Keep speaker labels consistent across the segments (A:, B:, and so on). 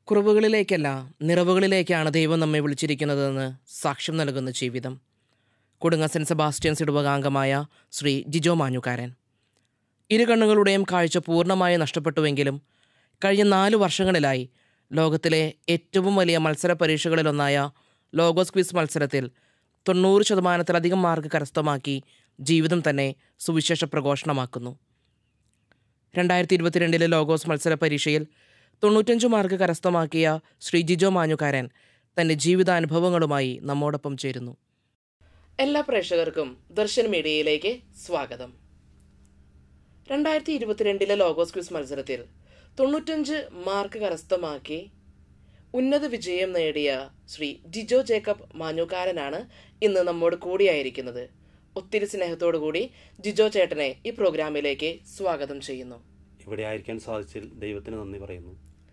A: കുറവുകളിലേക്കല്ല നിറവുകളിലേക്കാണ് ദൈവം നമ്മെ വിളിച്ചിരിക്കുന്നതെന്ന് സാക്ഷ്യം നൽകുന്ന ജീവിതം കൊടുങ്ങ സെൻറ്റ് സെബാസ്റ്റ്യൻസ് ഇടവകാംഗമായ ശ്രീ ജിജോ മാഞ്ഞുകാരൻ ഇരു കണ്ണുകളുടെയും കാഴ്ച പൂർണ്ണമായി നഷ്ടപ്പെട്ടുവെങ്കിലും കഴിഞ്ഞ നാല് വർഷങ്ങളിലായി ലോകത്തിലെ ഏറ്റവും വലിയ മത്സര പരീക്ഷകളിലൊന്നായ ലോഗോസ് ക്വിസ് മത്സരത്തിൽ തൊണ്ണൂറ് ശതമാനത്തിലധികം മാർക്ക് കരസ്ഥമാക്കി ജീവിതം തന്നെ സുവിശേഷ പ്രഘോഷണമാക്കുന്നു രണ്ടായിരത്തി ഇരുപത്തിരണ്ടിലെ ലോഗോസ് മത്സര പരീക്ഷയിൽ തൊണ്ണൂറ്റഞ്ച് മാർക്ക് കരസ്ഥമാക്കിയ ശ്രീ ജിജോ മാഞ്ഞുകാരൻ തൻ്റെ ജീവിതാനുഭവങ്ങളുമായി നമ്മോടൊപ്പം ചേരുന്നു എല്ലാ പ്രേക്ഷകർക്കും ദർശൻ മീഡിയയിലേക്ക് സ്വാഗതം രണ്ടായിരത്തി ഇരുപത്തിരണ്ടിലെ ലോഗോസ് ക്വിസ് മത്സരത്തിൽ തൊണ്ണൂറ്റഞ്ച് മാർക്ക് കരസ്ഥമാക്കി ഉന്നത വിജയം നേടിയ ശ്രീ ജിജോ ജേക്കബ് മാഞ്ഞുകാരനാണ് ഇന്ന് നമ്മോട് കൂടിയായിരിക്കുന്നത് ഒത്തിരി സ്നേഹത്തോടു കൂടി ജിജോ ചേട്ടനെ ഈ പ്രോഗ്രാമിലേക്ക് സ്വാഗതം ചെയ്യുന്നു
B: ഇവിടെ ആയിരിക്കാൻ സാധിച്ചതിൽ ദൈവത്തിന് നന്ദി പറയുന്നു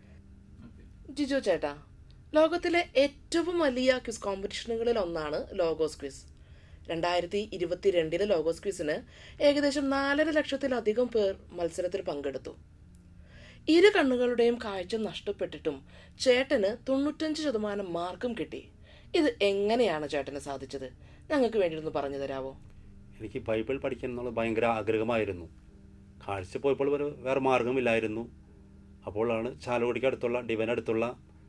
A: ജിജോ ചേട്ടാ ലോകത്തിലെ ഏറ്റവും വലിയ ക്വിസ് കോമ്പറ്റീഷനുകളിൽ ഒന്നാണ് ലോഗോസ് ക്വിസ് രണ്ടായിരത്തി ഇരുപത്തിരണ്ടിലെ ലോഗോസ് ക്വിസിന് ഏകദേശം നാലര ലക്ഷത്തിലധികം പേർ മത്സരത്തിൽ പങ്കെടുത്തു ഇരു കണ്ണുകളുടെയും കാഴ്ച നഷ്ടപ്പെട്ടിട്ടും ചേട്ടന് തൊണ്ണൂറ്റഞ്ച് ശതമാനം മാർക്കും കിട്ടി ഇത് എങ്ങനെയാണ് ചേട്ടന് സാധിച്ചത് ഞങ്ങൾക്ക് വേണ്ടി ഒന്ന് പറഞ്ഞു തരാവോ
B: എനിക്ക് ബൈബിൾ പഠിക്കാൻ എന്നുള്ള ഭയങ്കര ആഗ്രഹമായിരുന്നു കാഴ്ച പോയപ്പോൾ ഒരു വേറെ മാർഗമില്ലായിരുന്നു അപ്പോഴാണ് ചാലക്കുടിക്ക് അടുത്തുള്ള ഡിവൻ അടുത്തുള്ള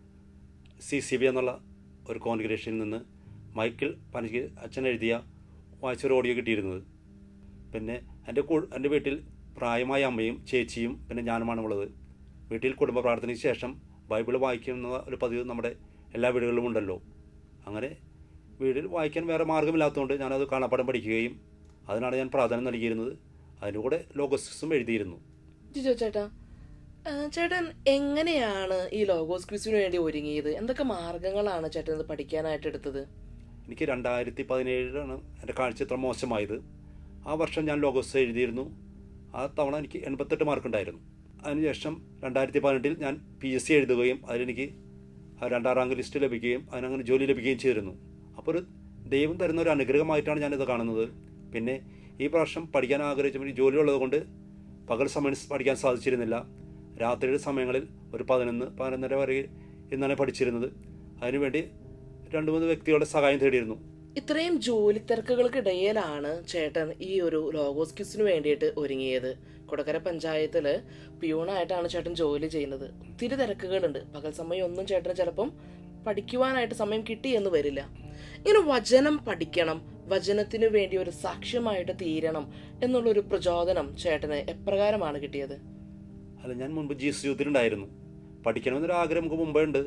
B: സി സി ബി എന്നുള്ള ഒരു കോൺഗ്രേഷനിൽ നിന്ന് മൈക്കിൾ പനക്ക് അച്ഛൻ എഴുതിയ വായിച്ചൊരു ഓഡിയോ കിട്ടിയിരുന്നത് പിന്നെ എൻ്റെ കൂ എൻ്റെ വീട്ടിൽ പ്രായമായ അമ്മയും ചേച്ചിയും പിന്നെ ഞാനുമാണ് ഉള്ളത് വീട്ടിൽ കുടുംബ പ്രാർത്ഥനയ്ക്ക് ശേഷം ബൈബിൾ വായിക്കുന്ന ഒരു പതിവ് നമ്മുടെ എല്ലാ വീടുകളിലും ഉണ്ടല്ലോ അങ്ങനെ വീട്ടിൽ വായിക്കാൻ വേറെ മാർഗമില്ലാത്തതുകൊണ്ട് ഞാനത് കാണാപ്പാടം പഠിക്കുകയും അതിനാണ് ഞാൻ പ്രാധാന്യം നൽകിയിരുന്നത് അതിൻ്റെ കൂടെ ലോഗോസിക്സും എഴുതിയിരുന്നു
A: ജിജോ ചേട്ടാ ആ, ചേട്ടൻ എങ്ങനെയാണ് ഈ ലോഗോസ് ക്വിസിന് വേണ്ടി ഒരുങ്ങിയത് എന്തൊക്കെ മാർഗങ്ങളാണ് ചേട്ടൻ ഇത് പഠിക്കാനായിട്ട് എടുത്തത്
B: എനിക്ക് രണ്ടായിരത്തി പതിനേഴിലാണ് എൻ്റെ കാഴ്ച ഇത്ര മോശമായത് ആ വർഷം ഞാൻ ലോഗോസ് എഴുതിയിരുന്നു ആ തവണ എനിക്ക് എൺപത്തെട്ട് മാർക്ക് ഉണ്ടായിരുന്നു അതിനുശേഷം രണ്ടായിരത്തി പതിനെട്ടിൽ ഞാൻ പി എസ് സി എഴുതുകയും അതിലെനിക്ക് ആ രണ്ടാം റാങ്ക് ലിസ്റ്റ് ലഭിക്കുകയും അതിനങ്ങനെ ജോലി ലഭിക്കുകയും ചെയ്തിരുന്നു അപ്പോൾ ഒരു ദൈവം തരുന്ന ഒരു അനുഗ്രഹമായിട്ടാണ് ഞാനിത് കാണുന്നത് പിന്നെ ഈ പ്രാവശ്യം പഠിക്കാൻ ആഗ്രഹിച്ചപ്പോൾ ജോലി ഉള്ളതുകൊണ്ട് പകൽ സമയം പഠിക്കാൻ സാധിച്ചിരുന്നില്ല രാത്രിയുടെ സമയങ്ങളിൽ ഒരു പതിനൊന്ന് പതിനൊന്നര വരെ ഇന്നാണ് പഠിച്ചിരുന്നത് അതിനുവേണ്ടി രണ്ട് മൂന്ന് വ്യക്തികളുടെ സഹായം തേടിയിരുന്നു
A: ഇത്രയും ജോലി തിരക്കുകൾക്കിടയിലാണ് ചേട്ടൻ ഈ ഒരു ലോഗോസ് ക്വിസിന് വേണ്ടിയിട്ട് ഒരുങ്ങിയത് കൊടകര പഞ്ചായത്തില് പിയൂണായിട്ടാണ് ചേട്ടൻ ജോലി ചെയ്യുന്നത് ഒത്തിരി തിരക്കുകളുണ്ട് പകൽ സമയം ഒന്നും ചേട്ടന് ചിലപ്പം പഠിക്കുവാനായിട്ട് സമയം കിട്ടി എന്ന് വരില്ല ഇങ്ങനെ വചനം പഠിക്കണം വചനത്തിന് വേണ്ടി ഒരു സാക്ഷ്യമായിട്ട് തീരണം എന്നുള്ളൊരു പ്രചോദനം ചേട്ടന് എപ്രകാരമാണ് കിട്ടിയത്
B: അല്ല ഞാൻ മുൻപ് ജി എസ് യൂത്തിലുണ്ടായിരുന്നു പഠിക്കണമെന്നൊരു ആഗ്രഹം നമുക്ക് മുമ്പേ ഉണ്ട്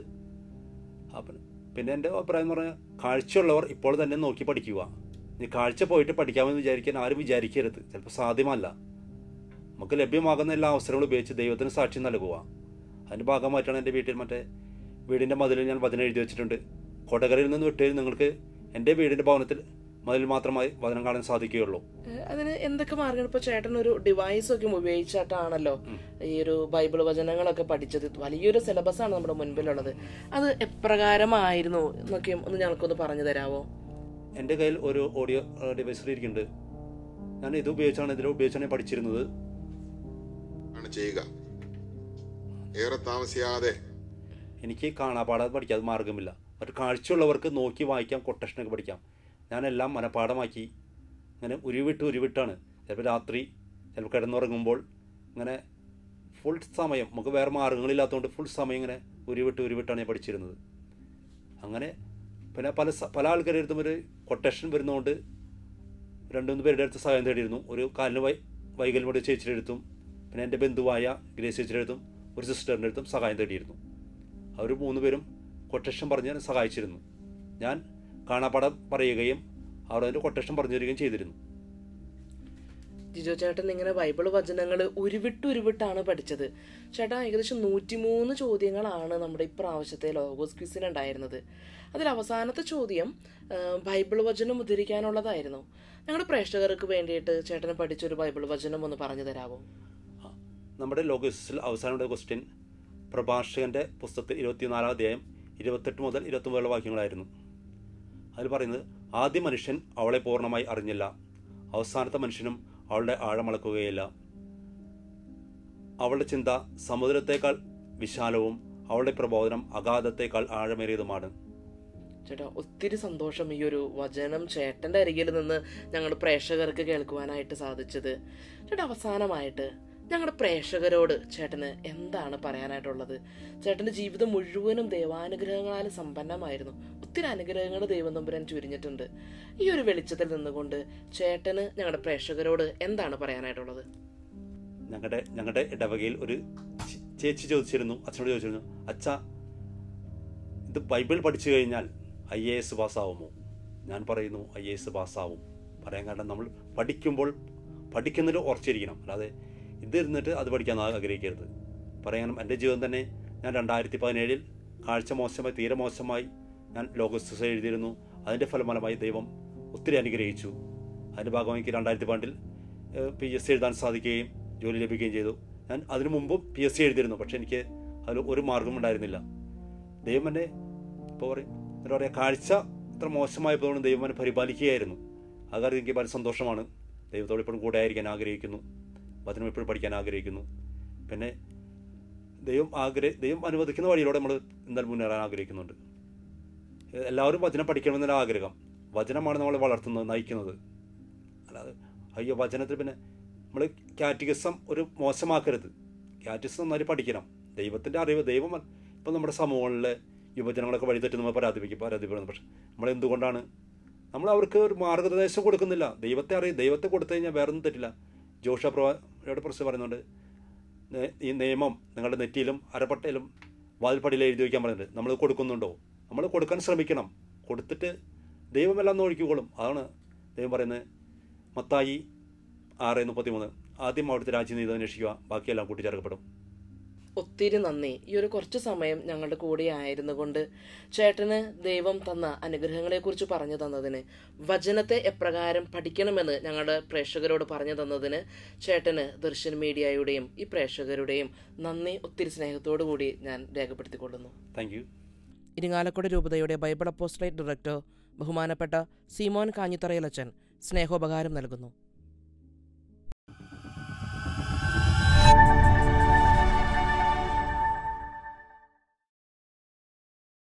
B: അപ്പം പിന്നെ എൻ്റെ അഭിപ്രായം എന്ന് പറഞ്ഞാൽ കാഴ്ചയുള്ളവർ ഇപ്പോൾ തന്നെ നോക്കി പഠിക്കുക ഇനി കാഴ്ച പോയിട്ട് പഠിക്കാമെന്ന് വിചാരിക്കാൻ ആരും വിചാരിക്കരുത് ചിലപ്പോൾ സാധ്യമല്ല നമുക്ക് ലഭ്യമാകുന്ന എല്ലാ അവസരങ്ങളും ഉപയോഗിച്ച് ദൈവത്തിന് സാക്ഷ്യം നൽകുക അതിൻ്റെ ഭാഗമായിട്ടാണ് എൻ്റെ വീട്ടിൽ മറ്റേ വീടിൻ്റെ മതിലിൽ ഞാൻ വചനം എഴുതി വെച്ചിട്ടുണ്ട് കൊടകരയിൽ നിന്ന് വിട്ട് നിങ്ങൾക്ക് എൻ്റെ വീടിൻ്റെ ഭവനത്തിൽ മതിൽ മാത്രമായി വചനം കാണാൻ സാധിക്കുകയുള്ളൂ
A: ഏഹ് അതിന് എന്തൊക്കെ മാർഗം ഇപ്പൊ ചേട്ടൻ ഒരു ഡിവൈസ് ഒക്കെ ഉപയോഗിച്ചിട്ടാണല്ലോ ഈ ഒരു ബൈബിൾ വചനങ്ങളൊക്കെ പഠിച്ചത് വലിയൊരു സിലബസ് ആണ് നമ്മുടെ മുൻപിലുള്ളത് അത് എപ്രകാരമായിരുന്നു എന്നൊക്കെ ഒന്ന് ഞങ്ങൾക്കൊന്ന് പറഞ്ഞു തരാവോ
B: എൻ്റെ കയ്യിൽ ഒരു ഓഡിയോ ഡിവൈസർ ഇരിക്കുന്നുണ്ട് ഞാൻ ഇത് ഉപയോഗിച്ചാണ് ഇതിൽ ഉപയോഗിച്ചാണ് ഞാൻ പഠിച്ചിരുന്നത്
C: ആണ് ചെയ്യുക ഏറെ താമസിയാതെ
B: എനിക്ക് കാണാപാടാതെ പഠിക്കാതെ മാർഗമില്ല ഒരു കാഴ്ചയുള്ളവർക്ക് നോക്കി വായിക്കാം കൊട്ടേഷനൊക്കെ പഠിക്കാം ഞാനെല്ലാം മനഃപ്പാടമാക്കി ഇങ്ങനെ ഉരുവിട്ട് ഉരുവിട്ടാണ് ചിലപ്പോൾ രാത്രി ചിലപ്പോൾ കിടന്നുറങ്ങുമ്പോൾ ഇങ്ങനെ ഫുൾ സമയം നമുക്ക് വേറെ മാർഗങ്ങളില്ലാത്തതുകൊണ്ട് ഫുൾ സമയം ഇങ്ങനെ ഉരുവിട്ട് ഉരുവിട്ടാണ് ഞാൻ പഠിച്ചിരുന്നത് അങ്ങനെ പിന്നെ പല സ- പല ആൾക്കാരുടെ അടുത്തും ഒരു കൊട്ടേഷൻ വരുന്നതുകൊണ്ട് രണ്ട് മൂന്ന് പേരുടെ അടുത്ത് സഹായം തേടിയിരുന്നു ഒരു കാലിന് വൈ വൈകല്യമുള്ള ചേച്ചിയുടെ അടുത്തും പിന്നെ എൻ്റെ ബന്ധുവായ ഗ്രേസ് ചേച്ചിയുടെ അടുത്തും ഒരു സിസ്റ്ററിൻ്റെ അടുത്തും സഹായം തേടിയിരുന്നു അവർ മൂന്ന് പേരും കൊട്ടേഷൻ പറഞ്ഞ് എന്നെ സഹായിച്ചിരുന്നു ഞാൻ കാണാപ്പാടം പറയുകയും അവർ അതിൻ്റെ കൊട്ടേഷൻ പറഞ്ഞു തരികയും ചെയ്തിരുന്നു
A: ജിജോ ചേട്ടൻ ഇങ്ങനെ ബൈബിൾ വചനങ്ങൾ ഉരുവിട്ട് ഉരുവിട്ടാണ് പഠിച്ചത് ചേട്ടാ ഏകദേശം നൂറ്റിമൂന്ന് ചോദ്യങ്ങളാണ് നമ്മുടെ ഇപ്രാവശ്യത്തെ ലോഗോസ് ക്വിസിന് ഉണ്ടായിരുന്നത് അതിൽ അവസാനത്തെ ചോദ്യം ആ, ബൈബിൾ വചനം ഉദ്ധരിക്കാനുള്ളതായിരുന്നു ഞങ്ങളുടെ പ്രേക്ഷകർക്ക് വേണ്ടിയിട്ട് ചേട്ടന് പഠിച്ചൊരു ബൈബിൾ വചനം ഒന്ന് പറഞ്ഞു തരാമോ
B: ആ, നമ്മുടെ ലോകസിൽ അവസാനമുള്ള ക്വസ്റ്റ്യൻ പ്രഭാഷകൻ്റെ പുസ്തകത്തിൽ ഇരുപത്തിനാലാം അധ്യായം ഇരുപത്തെട്ട് മുതൽ ഇരുപത്തൊമ്പതുള്ള വാക്യങ്ങളായിരുന്നു അതിൽ പറയുന്നത് ആദ്യ മനുഷ്യൻ അവളെ പൂർണ്ണമായി അറിഞ്ഞില്ല അവസാനത്തെ മനുഷ്യനും അവളുടെ ആഴമളക്കുകയില്ല അവളുടെ ചിന്ത സമുദ്രത്തേക്കാൾ വിശാലവും അവളുടെ പ്രബോധനം അഗാധത്തേക്കാൾ ആഴമേറിയതുമാണ്
A: ചേട്ടാ ഒത്തിരി സന്തോഷം ഈ ഒരു വചനം ചേട്ടൻ്റെ അരികിൽ നിന്ന് ഞങ്ങൾ പ്രേക്ഷകർക്ക് കേൾക്കുവാനായിട്ട് സാധിച്ചത് ചേട്ടാ അവസാനമായിട്ട് ഞങ്ങളുടെ പ്രേക്ഷകരോട് ചേട്ടന് എന്താണ് പറയാനായിട്ടുള്ളത് ചേട്ടൻ്റെ ജീവിതം മുഴുവനും ദൈവാനുഗ്രഹങ്ങളാൽ സമ്പന്നമായിരുന്നു ഒത്തിരി അനുഗ്രഹങ്ങൾ ദൈവം തമ്പുരാൻ ചുരിഞ്ഞിട്ടുണ്ട് ഈ ഒരു വെളിച്ചത്തിൽ നിന്നുകൊണ്ട് ചേട്ടന് ഞങ്ങളുടെ പ്രേക്ഷകരോട് എന്താണ് പറയാനായിട്ടുള്ളത്
B: ഞങ്ങളുടെ ഞങ്ങളുടെ ഇടവകയിൽ ഒരു ചേ- ചേച്ചി ചോദിച്ചിരുന്നു അച്ഛനോട് ചോദിച്ചിരുന്നു അച്ഛ ഇത് ബൈബിൾ പഠിച്ചു കഴിഞ്ഞാൽ ഐ എ എസ് പാസ്സാവുമോ ഞാൻ പറയുന്നു ഐ എ എസ് പാസ്സാവും പറയാൻ കാരണം നമ്മൾ പഠിക്കുമ്പോൾ പഠിക്കുന്നതിൽ ഉറച്ചിരിക്കണം അല്ലാതെ ഇത് ഇരുന്നിട്ട് അത് പഠിക്കാൻ ആഗ്രഹിക്കരുത് പറയാനും എൻ്റെ ജീവിതം തന്നെ ഞാൻ രണ്ടായിരത്തി പതിനേഴിൽ കാഴ്ച മോശമായി തീരെ മോശമായി ഞാൻ ലോകസ് എഴുതിയിരുന്നു അതിൻ്റെ ഫലഫലമായി ദൈവം ഒത്തിരി അനുഗ്രഹിച്ചു അതിൻ്റെ ഭാഗമായി എനിക്ക് രണ്ടായിരത്തി പണ്ടിൽ പി എസ് സി എഴുതാൻ സാധിക്കുകയും ജോലി ലഭിക്കുകയും ചെയ്തു ഞാൻ അതിനു മുമ്പും പി എസ് സി എഴുതിയിരുന്നു പക്ഷെ എനിക്ക് അതിൽ ഒരു മാർഗം ഉണ്ടായിരുന്നില്ല ദൈവം എന്നെ ഇപ്പോൾ പറയും എന്താ പറയുക കാഴ്ച ഇത്ര മോശമായപ്പോഴും ദൈവം എന്നെ പരിപാലിക്കുകയായിരുന്നു ആ കാര്യം എനിക്ക് വളരെ സന്തോഷമാണ് ദൈവത്തോട് എപ്പോഴും കൂടെ ആയിരിക്കാൻ ആഗ്രഹിക്കുന്നു വചനം എപ്പോഴും പഠിക്കാൻ ആഗ്രഹിക്കുന്നു പിന്നെ ദൈവം ആഗ്രഹ ദൈവം അനുവദിക്കുന്ന വഴിയിലൂടെ നമ്മൾ എന്തായാലും മുന്നേറാൻ ആഗ്രഹിക്കുന്നുണ്ട് എല്ലാവരും വചനം പഠിക്കണമെന്നൊരു ആഗ്രഹം വചനമാണ് നമ്മളെ വളർത്തുന്നത് നയിക്കുന്നത് അല്ലാതെ അയ്യോ വചനത്തിൽ പിന്നെ നമ്മൾ കാറ്റഗിസം ഒരു മോശമാക്കരുത് കാറ്റഗിസം നന്നായി പഠിക്കണം ദൈവത്തിൻ്റെ അറിവ് ദൈവം ഇപ്പം നമ്മുടെ സമൂഹങ്ങളിലെ യുവജനങ്ങളൊക്കെ വഴിതെറ്റി നമ്മൾ പരാതിപ്പിക്കും പരാതിപ്പെടുന്നു പക്ഷെ നമ്മൾ എന്തുകൊണ്ടാണ് നമ്മൾ അവർക്ക് ഒരു മാർഗനിർദ്ദേശം കൊടുക്കുന്നില്ല ദൈവത്തെ അറിയും ദൈവത്തെ കൊടുത്തു കഴിഞ്ഞാൽ വേറെ ഒന്നും തെറ്റില്ല ജോഷ പ്രഭയുടെ പ്രശ്നം പറയുന്നുണ്ട് നേ- ഈ നിയമം നിങ്ങളുടെ നെറ്റിയിലും അരപ്പട്ടയിലും വാതിൽപ്പടിയിൽ എഴുതി വയ്ക്കാൻ പറയുന്നുണ്ട് നമ്മൾ കൊടുക്കുന്നുണ്ടോ നമ്മൾ കൊടുക്കാൻ ശ്രമിക്കണം കൊടുത്തിട്ട് ദൈവമെല്ലാം നോക്കിക്കോളും അതാണ് ദൈവം പറയുന്നത് മത്തായി ആറ് മുപ്പത്തിമൂന്ന് ആദ്യം അവിടുത്തെ രാജ്യം നീതി അന്വേഷിക്കുക ബാക്കിയെല്ലാം കൂട്ടിച്ചേർക്കപ്പെടും
A: ഒത്തിരി നന്ദി ഈ ഒരു കുറച്ച് സമയം ഞങ്ങളുടെ കൂടെ ആയിരുന്നു കൊണ്ട് ചേട്ടന് ദൈവം തന്ന അനുഗ്രഹങ്ങളെക്കുറിച്ച് പറഞ്ഞു തന്നതിന് വചനത്തെ എപ്രകാരം പഠിക്കണമെന്ന് ഞങ്ങളുടെ പ്രേക്ഷകരോട് പറഞ്ഞു തന്നതിന് ചേട്ടന് ദർശൻ മീഡിയയുടെയും ഈ പ്രേക്ഷകരുടെയും നന്ദി ഒത്തിരി സ്നേഹത്തോടു കൂടി ഞാൻ രേഖപ്പെടുത്തിക്കൊള്ളുന്നു
B: താങ്ക് യു
A: ഇരിങ്ങാലക്കുട രൂപതയുടെ ബൈബിൾ അപ്പോസ്റ്റലേറ്റ് ഡയറക്ടർ ബഹുമാനപ്പെട്ട സീമോൻ കാഞ്ഞിത്തറയിലച്ചൻ സ്നേഹോപകാരം നൽകുന്നു